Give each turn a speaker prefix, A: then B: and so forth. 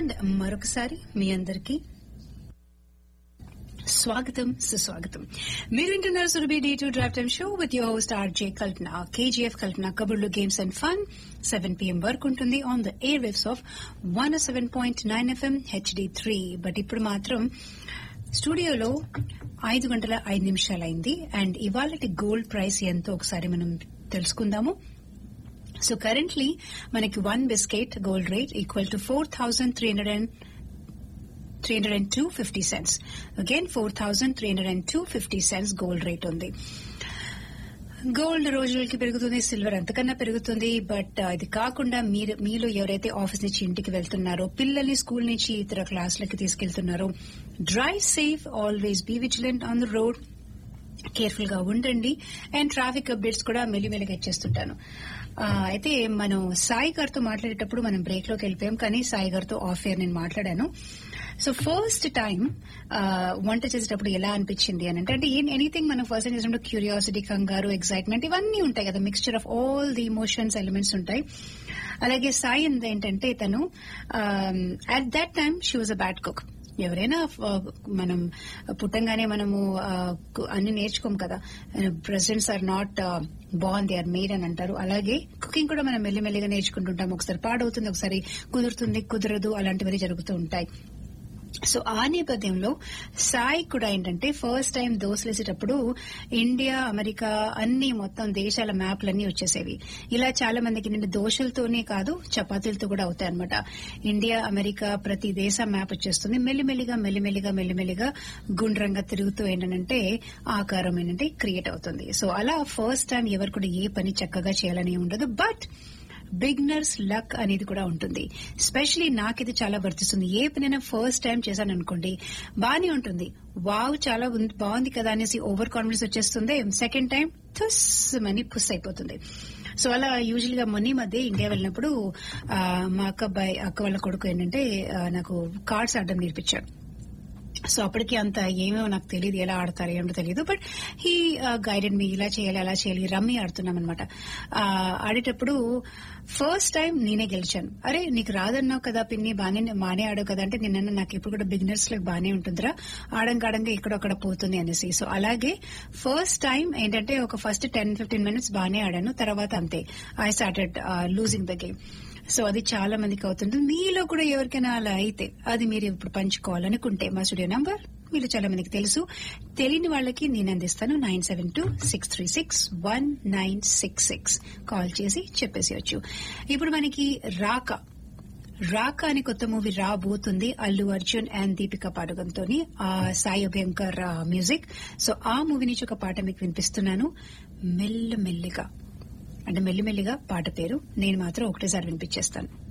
A: and మరొకసారి మీ అందరికీ స్వాగతం సుస్వాగతం మీరు వింటున్నారు Surabhi day to drive time show with your host RJ Kalpana KGF Kalpana కబుర్లు games and fun seven PM వరకు ఉంటుంది on the airwaves of one seven point nine FM HD three but ఇప్పుడు మాత్రం స్టూడియోలో ఐదు గంటల ఐదు నిమిషాలైంది అండ్ ఇవాళ గోల్డ్ ప్రైస్ ఎంతో ఒకసారి మనం తెలుసుకుందాము సో కరెంట్లీ మనకి one biscuit gold rate equal to four thousand three hundred and three hundred and two fifty cents again four thousand three hundred and two fifty cents gold rate ఉంది gold రోజులకి పెరుగుతుంది silver అంతకన్నా పెరుగుతుంది but ఇది కాకుండా మీరు మీలో ఎవరైతే ఆఫీస్ నుంచి ఇంటికి వెళ్తున్నారో పిల్లల్ని స్కూల్ నుంచి ఇతర క్లాసులకి తీసుకెళ్తున్నారో drive safe always be vigilant on the road careful గా ఉండండి అండ్ ట్రాఫిక్ అప్డేట్స్ కూడా మెల్లిమెల్లిగా ఇచ్చేస్తుంటాను అయితే మనం సాయి గారితో మాట్లాడేటప్పుడు మనం బ్రేక్ లోకి వెళ్ళిపోయాం కానీ సాయి గారితో ఆఫ్ ఇయర్ నేను మాట్లాడాను సో ఫస్ట్ టైం వంట చేసేటప్పుడు ఎలా అనిపించింది అని అంటే అంటే ఎనీథింగ్ మనం ఫస్ట్ టైం చేసినప్పుడు క్యూరియాసిటీ కంగారు ఎక్సైట్మెంట్ ఇవన్నీ ఉంటాయి కదా mixture of all the emotions elements ఉంటాయి అలాగే సాయి ఏంటంటే తను at that time she was a bad cook ఎవరైనా మనం పుట్టంగానే మనము అన్ని నేర్చుకోం కదా presidents are not born they are made అని అంటారు అలాగే కుకింగ్ కూడా మనం మెల్లిమెల్లిగా నేర్చుకుంటుంటాం ఒకసారి పాడవుతుంది ఒకసారి కుదురుతుంది కుదరదు అలాంటివన్నీ జరుగుతూ ఉంటాయి సో ఆ నేపథ్యంలో సాయి కూడా ఏంటంటే ఫస్ట్ టైం దోశలు వేసేటప్పుడు ఇండియా అమెరికా అన్ని మొత్తం దేశాల మ్యాప్లన్నీ వచ్చేసేవి ఇలా చాలా మందికి నిండి దోశలతోనే కాదు చపాతీలతో కూడా అవుతాయి అనమాట ఇండియా అమెరికా ప్రతి దేశ మ్యాప్ వచ్చేస్తుంది మెల్లిమెల్లిగా మెల్లిమెల్లిగా మెల్లిమెల్లిగా గుండ్రంగా తిరుగుతూ ఏంటంటే ఆకారం ఏంటంటే క్రియేట్ అవుతుంది సో అలా ఫస్ట్ టైం ఎవరు కూడా ఏ పని చక్కగా చేయాలని ఉండదు బట్ బిగినర్స్ లక్ అనేది కూడా ఉంటుంది స్పెషలీ నాకైతే చాలా వర్తిస్తుంది ఏ పనైనా ఫస్ట్ టైం చేశాను అనుకోండి బానే ఉంటుంది వావ్ చాలా బాగుంది కదా అనేసి ఓవర్ కాన్ఫిడెన్స్ వచ్చేస్తుంది సెకండ్ టైం తుస్ మని పుస్ అయిపోతుంది సో అలా యూజువల్ గా మొన్న మధ్య ఇండియా వెళ్ళినప్పుడు మా అక్క అబ్బాయి అక్క వాళ్ళ కొడుకు ఏంటంటే నాకు కార్డ్స్ ఆడడం నేర్పించాడు సో అప్పటికి అంత ఏమేమో నాకు తెలియదు ఎలా ఆడతారు ఏమో తెలియదు బట్ హీ గైడెడ్ మీ ఇలా చేయాలి అలా చేయాలి రమ్మి ఆడుతున్నాం అనమాట ఆడేటప్పుడు ఫస్ట్ టైం నేనే గెలిచాను అరే నీకు రాదన్నావు కదా పిన్ని బానే బానే ఆడావు కదా అంటే నిన్న నాకు ఇప్పుడు కూడా బిగినర్స్ లకి బానే ఉంటుందిరా ఆడంగా ఆడంగా ఇక్కడొక్కడ పోతుంది అనేసి సో అలాగే ఫస్ట్ టైం ఏంటంటే ఒక ఫస్ట్ టెన్ ఫిఫ్టీన్ మినిట్స్ బానే ఆడాను తర్వాత అంతే I started losing the game so అది చాలా మందికి అవుతుంది మీలో కూడా ఎవరికైనా అలా అయితే అది మీరు ఇప్పుడు పంచుకోవాలనుకుంటే మా స్టూడియో నంబర్ మీరు చాలా మందికి తెలుసు తెలియని వాళ్ళకి నేను అందిస్తాను nine seven two six three six one nine six six call చేసి చెప్పేసేయచ్చు ఇప్పుడు మనకి రాక రాక అని కొత్త మూవీ రాబోతుంది అల్లు అర్జున్ అండ్ దీపిక పాడుగంతో సాయి అభ్యంకర్ మ్యూజిక్ సో ఆ మూవీ నుంచి ఒక పాట మీకు వినిపిస్తున్నాను మెల్లమెల్లిగా అంటే మెల్లిమెల్లిగా పాట పేరు నేను మాత్రం ఒకటేసారి వినిపించేస్తాను